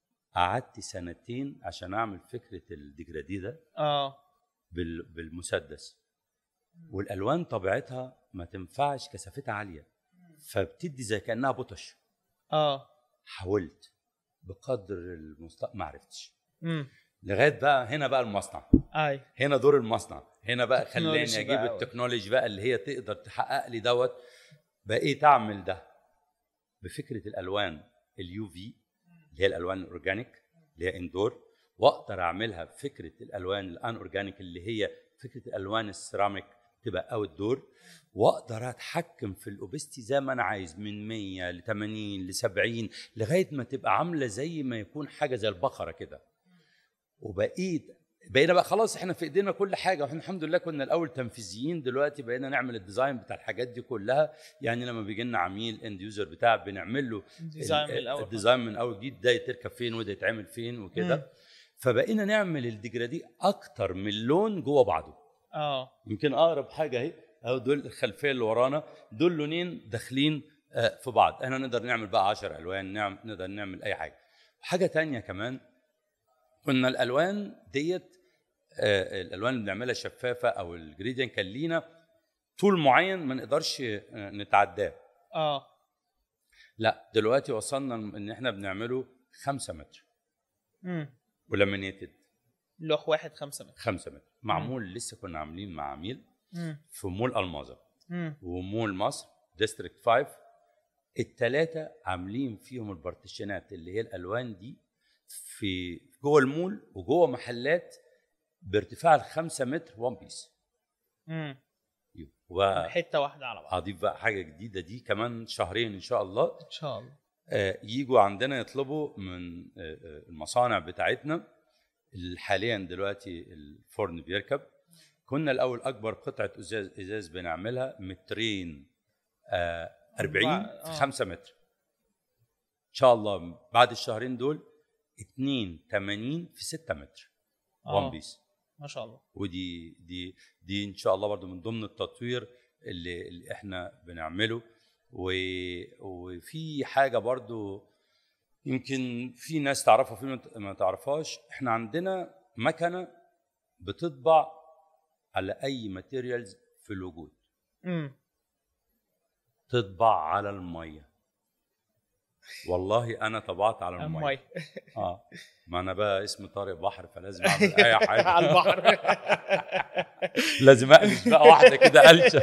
قعدت سنتين عشان اعمل فكره الديجرادي ده اه بال- بالمسدس والالوان طبيعتها ما تنفعش كثافتها عاليه فبتدي زي كانها بطش اه حاولت بقدر المستطاع ما عرفتش امم لغايه بقى هنا بقى المصنع اي هنا دور المصنع هنا بقى خلاني تكنولوجي اجيب بقى. التكنولوجي بقى اللي هي تقدر تحقق لي دوت بقيت اعمل ده بفكره الالوان اليو في اللي هي الالوان الاورجانيك اللي هي اندور واقدر اعملها بفكره الالوان الان اورجانيك اللي هي فكره الالوان السيراميك تبقى اوت دور واقدر اتحكم في الاوبستي زي ما انا عايز من 100 ل 80 ل 70 لغايه ما تبقى عامله زي ما يكون حاجه زي البقره كده وبقيت بقينا بقى خلاص احنا في ايدينا كل حاجه واحنا الحمد لله كنا الاول تنفيذيين دلوقتي بقينا نعمل الديزاين بتاع الحاجات دي كلها يعني لما بيجي لنا عميل اند يوزر بتاع بنعمل له ديزاين من ال- الاول الديزاين من اول جديد ده يتركب فين وده يتعمل فين مم. وكده فبقينا نعمل الديجرادي اكتر من لون جوه بعضه اه يمكن اقرب حاجه اهي اهو دول الخلفيه اللي ورانا دول لونين داخلين آه، في بعض احنا نقدر نعمل بقى 10 الوان نعم نقدر نعمل اي حاجه حاجه تانية كمان كنا الالوان ديت آه، الالوان اللي بنعملها شفافه او الجريديان كان لينا طول معين ما نقدرش آه، نتعداه اه لا دلوقتي وصلنا ان احنا بنعمله 5 متر امم ولامينيتد لوح واحد خمسة متر 5 متر معمول لسه كنا عاملين مع عميل امم في مول الماظه امم ومول مصر ديستريكت 5 الثلاثه عاملين فيهم البارتيشنات اللي هي الالوان دي في جوه المول وجوه محلات بارتفاع الخمسة متر وان بيس امم واضيف حته واحده على بعض بقى حاجه جديده دي كمان شهرين ان شاء الله ان شاء الله آه، يجوا عندنا يطلبوا من آه، آه، المصانع بتاعتنا اللي حاليا دلوقتي الفرن بيركب كنا الاول اكبر قطعه ازاز ازاز بنعملها مترين آه، 40 آه. في 5 متر ان شاء الله بعد الشهرين دول 82 في 6 متر وان اه بيس ما شاء الله ودي دي دي ان شاء الله برضو من ضمن التطوير اللي, اللي احنا بنعمله و وفي حاجه برضو يمكن في ناس تعرفها وفي ما- ما تعرفهاش احنا عندنا مكنه بتطبع على اي ماتيريالز في الوجود امم تطبع على الميه والله انا طبعت على الميه المي اه ما انا بقى اسمي طارق بحر فلازم اعمل اي حاجه على البحر لازم اقلش بقى واحده كده قلشه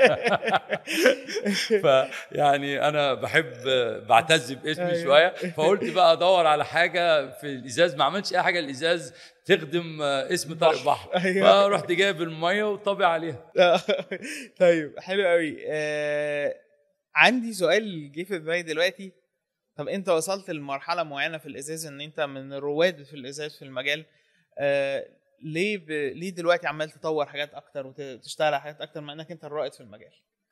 فيعني انا بحب بعتز باسمي أيوة. شويه فقلت بقى ادور على حاجه في الازاز ما عملتش اي حاجه الازاز تخدم اسم طارق بحر أيوة. فرحت جايب الميه وطابع عليها طيب حلو قوي آه عندي سؤال جه في دماغي دلوقتي طب انت وصلت لمرحله معينه في الازاز ان انت من الرواد في الازاز في المجال آه ليه ب... ليه دلوقتي عمال تطور حاجات اكتر وتشتغل على حاجات اكتر مع انك انت الرائد في المجال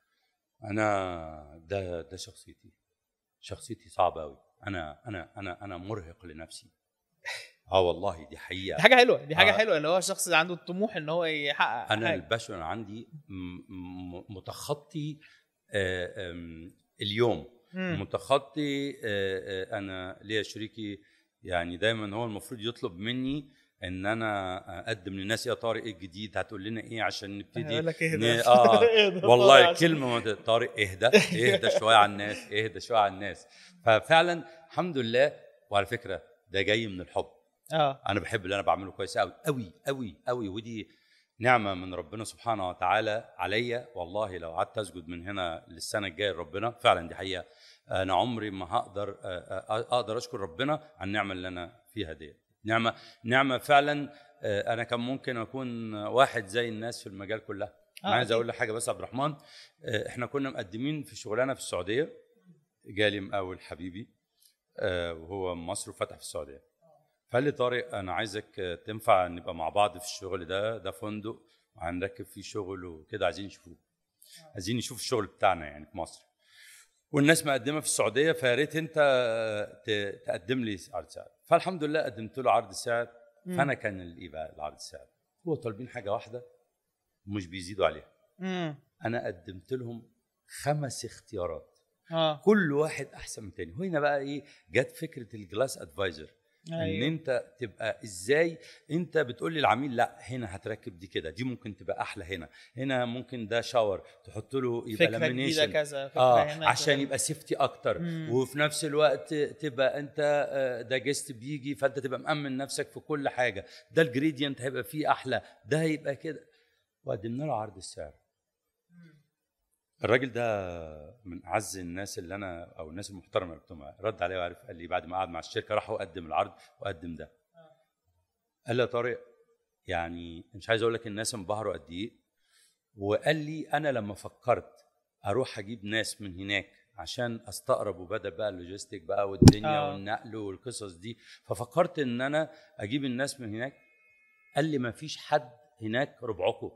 انا ده ده شخصيتي شخصيتي صعبه قوي انا انا انا انا مرهق لنفسي اه والله دي حقيقه دي حاجه حلوه دي حاجه آه. حلوه اللي هو الشخص اللي عنده الطموح ان هو يحقق انا حاجة. الباشون عندي م- م- متخطي آه، آم، اليوم مم. متخطي آه، آه، انا ليا شريكي يعني دايما هو المفروض يطلب مني ان انا اقدم للناس يا طارق إيه الجديد هتقول لنا ايه عشان نبتدي هيقول لك ايه ن- ده اه إيه ده؟ والله عشان- الكلمه ما ت- طارق اهدى اهدى شويه على الناس اهدى شويه على الناس ففعلا الحمد لله وعلى فكره ده جاي من الحب اه انا بحب اللي انا بعمله كويس قوي قوي قوي قوي ودي نعمه من ربنا سبحانه وتعالى عليا والله لو قعدت اسجد من هنا للسنه الجايه لربنا فعلا دي حقيقه انا عمري ما هقدر آه، آه، اقدر اشكر ربنا على النعمه اللي انا فيها دي نعمه نعمه فعلا آه، انا كان ممكن اكون واحد زي الناس في المجال كلها آه، انا عايز أكيد. اقول لك حاجه بس يا عبد الرحمن آه، احنا كنا مقدمين في شغلانه في السعوديه جالي مقاول حبيبي آه، وهو من مصر وفتح في السعوديه فقال لي طارق انا عايزك آه، تنفع نبقى مع بعض في الشغل ده ده فندق وهنركب فيه شغل وكده عايزين نشوفوه عايزين نشوف الشغل بتاعنا يعني في مصر والناس مقدمه في السعوديه فيا ريت انت آه، ت- تقدم لي عرض سعر فالحمد لله قدمت له عرض سعر مم. فانا كان الايه بقى العرض سعر هو طالبين حاجه واحده ومش بيزيدوا عليها مم. انا قدمت لهم خمس اختيارات اه كل واحد احسن من التاني وهنا بقى ايه جت فكره الجلاس ادفايزر ان أيوة. انت تبقى ازاي انت بتقول للعميل لا هنا هتركب دي كده دي ممكن تبقى احلى هنا هنا ممكن ده شاور تحط له يبقى فكره جديده لامينيشن كذا فكره اه هنا عشان كذا. يبقى سيفتي اكتر مم. وفي نفس الوقت تبقى انت آه، ده جيست بيجي فانت تبقى مأمن نفسك في كل حاجه ده الجريدينت هيبقى فيه احلى ده هيبقى كده وقدمنا له عرض السعر الراجل ده من اعز الناس اللي انا او الناس المحترمه اللي كنت معاه رد عليا وعرف قال لي بعد ما قعد مع الشركه راح وقدم العرض وقدم ده قال لي يا طارق يعني مش عايز اقول لك الناس انبهروا قد ايه وقال لي انا لما فكرت اروح اجيب ناس من هناك عشان استقرب وبدا بقى اللوجيستيك بقى والدنيا آه. والنقل والقصص دي ففكرت ان انا اجيب الناس من هناك قال لي ما فيش حد هناك ربعكم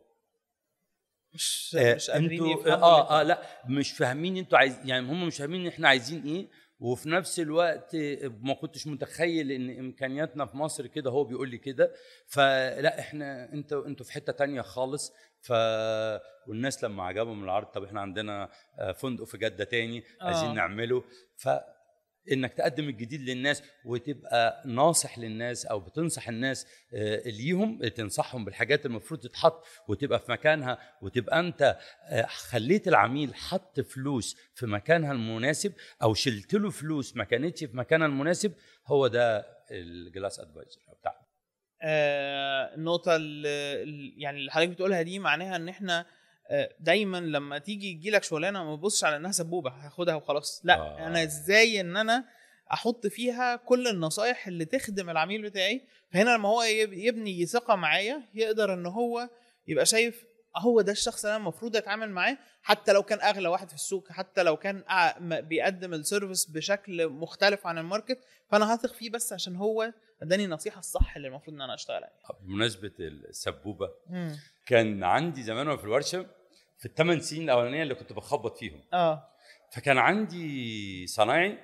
مش آه، مش قادرين انتوا يفهموا اه اه اللي- لا مش فاهمين انتوا عايز يعني هم مش فاهمين احنا عايزين ايه وفي نفس الوقت ما كنتش متخيل ان امكانياتنا في مصر كده هو بيقول لي كده فلا احنا انتوا انتوا في حته تانية خالص ف والناس لما عجبهم العرض طب احنا عندنا آه، فندق في جده تاني عايزين آه. نعمله ف انك تقدم الجديد للناس وتبقى ناصح للناس او بتنصح الناس آه، ليهم تنصحهم بالحاجات المفروض تتحط وتبقى في مكانها وتبقى انت آه، خليت العميل حط فلوس في مكانها المناسب او شلت له فلوس ما كانتش في مكانها المناسب هو ده الجلاس ادفايزر بتاعنا آه، النقطة اللي يعني اللي حضرتك بتقولها دي معناها ان احنا آه، دايما لما تيجي يجي لك شغلانه ما تبصش على انها سبوبه هاخدها وخلاص لا آه. آه. انا ازاي ان انا احط فيها كل النصايح اللي تخدم العميل بتاعي فهنا لما هو يب- يبني ثقه معايا يقدر ان هو يبقى شايف هو ده الشخص اللي انا المفروض اتعامل معاه حتى لو كان اغلى واحد في السوق حتى لو كان أع- م- بيقدم السيرفيس بشكل مختلف عن الماركت فانا هثق فيه بس عشان هو اداني النصيحه الصح اللي المفروض ان انا اشتغل عليها بمناسبه السبوبه مم. كان عندي زمان وانا في الورشه في الثمان سنين الاولانيه اللي كنت بخبط فيهم اه فكان عندي صنايعي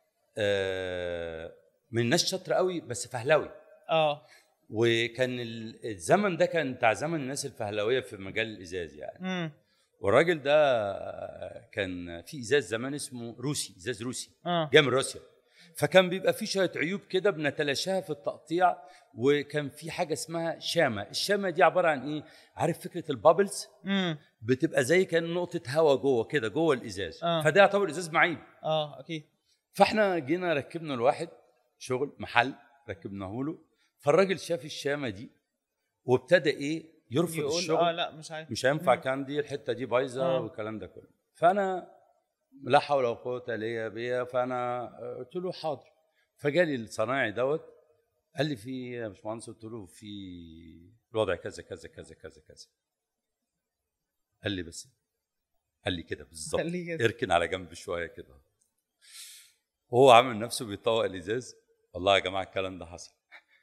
آه، من ناس شاطره قوي بس فهلاوي اه وكان ال- الزمن ده كان بتاع زمن الناس الفهلاويه في مجال الازاز يعني امم والراجل ده كان في ازاز زمان اسمه روسي ازاز روسي اه جاي من روسيا فكان بيبقى في شويه عيوب كده بنتلاشاها في التقطيع وكان في حاجه اسمها شامه الشامه دي عباره عن ايه عارف فكره البابلز امم بتبقى زي كان نقطه هواء جوه كده جوه الازاز آه. فده يعتبر ازاز معيب اه اكيد فاحنا جينا ركبنا الواحد شغل محل ركبناه له فالراجل شاف الشامه دي وابتدى ايه يرفض يقول الشغل اه لا مش عارف مش هينفع مم. كان دي الحته دي بايظه آه. والكلام ده كله فانا لا حول ولا قوه الا بالله فانا قلت له حاضر فجالي الصنايعي دوت قال لي في يا باشمهندس قلت له في الوضع كذا كذا كذا كذا كذا قال لي بس قال لي كده بالظبط خليه كده. اركن على جنب شويه كده وهو عامل نفسه بيطوق الازاز والله يا جماعه الكلام ده حصل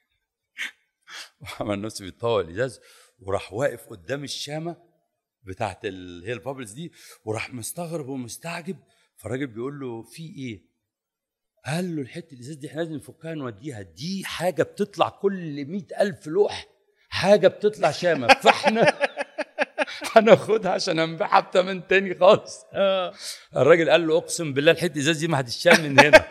وعمل نفسه بيطوق الازاز وراح واقف قدام الشامه بتاعت ال... هي البابلز دي وراح مستغرب ومستعجب فالراجل بيقول له في ايه؟ قال له الحته الازاز دي احنا لازم نفكها نوديها دي حاجه بتطلع كل مئة ألف لوح حاجه بتطلع شامه فاحنا هناخدها عشان هنبيعها بتمن تاني خالص اه الراجل قال له اقسم بالله الحته الازاز دي ما هتشال من هنا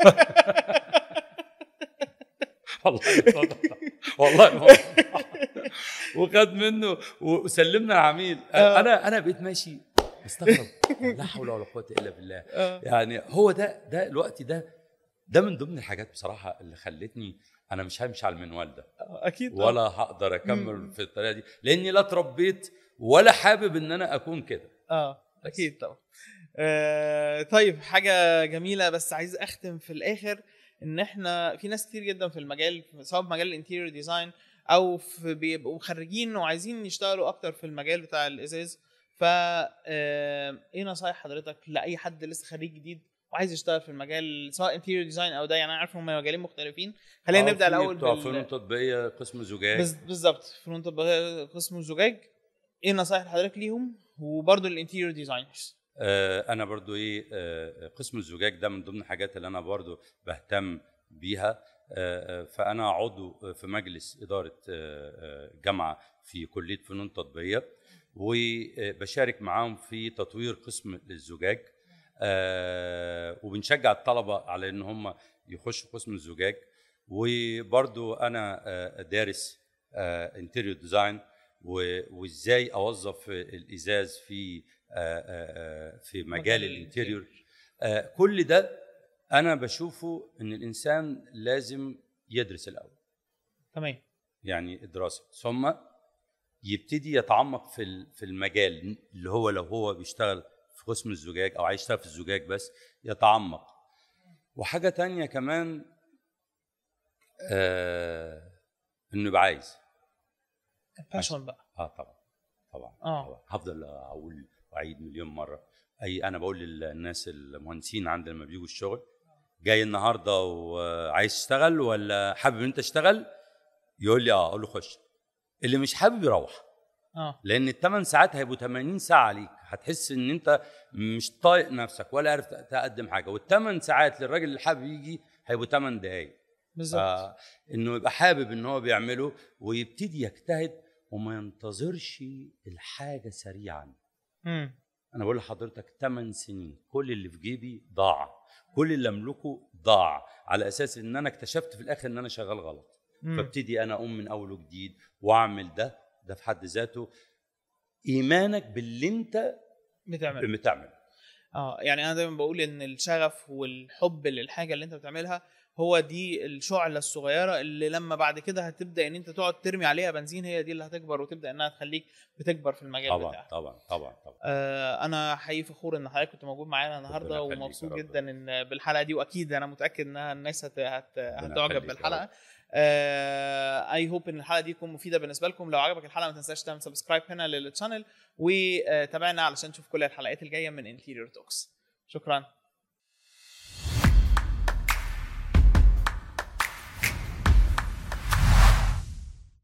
والله والله وخد منه وسلمنا العميل آه. انا انا بقيت ماشي مستغرب لا حول ولا قوه الا بالله اه يعني هو ده ده الوقت ده ده من ضمن الحاجات بصراحه اللي خلتني انا مش همشي على المنوال ده اكيد طبعاً. ولا هقدر مم. اكمل في الطريقه دي لاني لا اتربيت ولا حابب ان انا اكون كده اه اكيد طبعا آه طيب حاجه جميله بس عايز اختم في الاخر ان احنا في ناس كتير جدا في المجال سواء في مجال الانتيريور ديزاين او في بيبقوا خريجين وعايزين يشتغلوا اكتر في المجال بتاع الازاز ف آه، ايه نصايح حضرتك لاي حد لسه خريج جديد وعايز يشتغل في المجال سواء انتيريور ديزاين او ده يعني انا عارف هم مجالين مختلفين خلينا آه، نبدا في الاول بتوع بال- فنون تطبيقيه قسم زجاج بز- بالظبط فنون تطبيقيه قسم الزجاج ايه نصايح حضرتك ليهم وبرضه الانتيريور ديزاينرز آه، انا برضو ايه آه، قسم الزجاج ده من ضمن الحاجات اللي انا برضو بهتم بيها آه، آه، فانا عضو في مجلس اداره آه، آه، جامعه في كليه فنون تطبيقيه وبشارك معاهم في تطوير قسم الزجاج آه، وبنشجع الطلبه على ان هم يخشوا قسم الزجاج وبرضو انا آه، دارس انتيريور ديزاين وازاي اوظف الازاز في آه، آه، آه، في مجال الانتيريور آه، كل ده انا بشوفه ان الانسان لازم يدرس الاول تمام يعني الدراسه ثم يبتدي يتعمق في ال- في المجال اللي هو لو هو بيشتغل في قسم الزجاج او عايز يشتغل في الزجاج بس يتعمق وحاجه تانية كمان آه انه يبقى عايز باشون بقى اه طبعا طبعا آه. طبعا هفضل اقول واعيد مليون مره اي انا بقول للناس المهندسين عندنا لما بيجوا الشغل جاي النهارده وعايز تشتغل ولا حابب انت تشتغل يقول لي اه اقول له خش اللي مش حابب يروح اه لان الثمان ساعات هيبقوا 80 ساعه عليك هتحس ان انت مش طايق نفسك ولا عارف تقدم حاجه والثمان ساعات للراجل اللي حابب يجي هيبقوا 8 دقائق بالظبط آه انه يبقى حابب ان هو بيعمله ويبتدي يجتهد وما ينتظرش الحاجه سريعا امم انا بقول لحضرتك 8 سنين كل اللي في جيبي ضاع كل اللي املكه ضاع على اساس ان انا اكتشفت في الاخر ان انا شغال غلط فابتدي انا اقوم من اول وجديد واعمل ده ده في حد ذاته ايمانك باللي انت بتعمل بتعمله اه يعني انا دايما بقول ان الشغف والحب للحاجه اللي انت بتعملها هو دي الشعله الصغيره اللي لما بعد كده هتبدا ان انت تقعد ترمي عليها بنزين هي دي اللي هتكبر وتبدا انها تخليك بتكبر في المجال طبعا بتاعك طبعا طبعا طبعا آه انا حقيقي فخور ان حضرتك كنت موجود معانا النهارده ربنا يخليك ومبسوط يا رب. جدا ان بالحلقه دي واكيد انا متاكد انها الناس هت... هت... هتعجب يخليك يا بالحلقه اي هوب ان الحلقه دي تكون مفيده بالنسبه لكم لو عجبك الحلقه ما تنساش تعمل سبسكرايب هنا للشانل وتابعنا علشان تشوف كل الحلقات الجايه من انتيريور توكس شكرا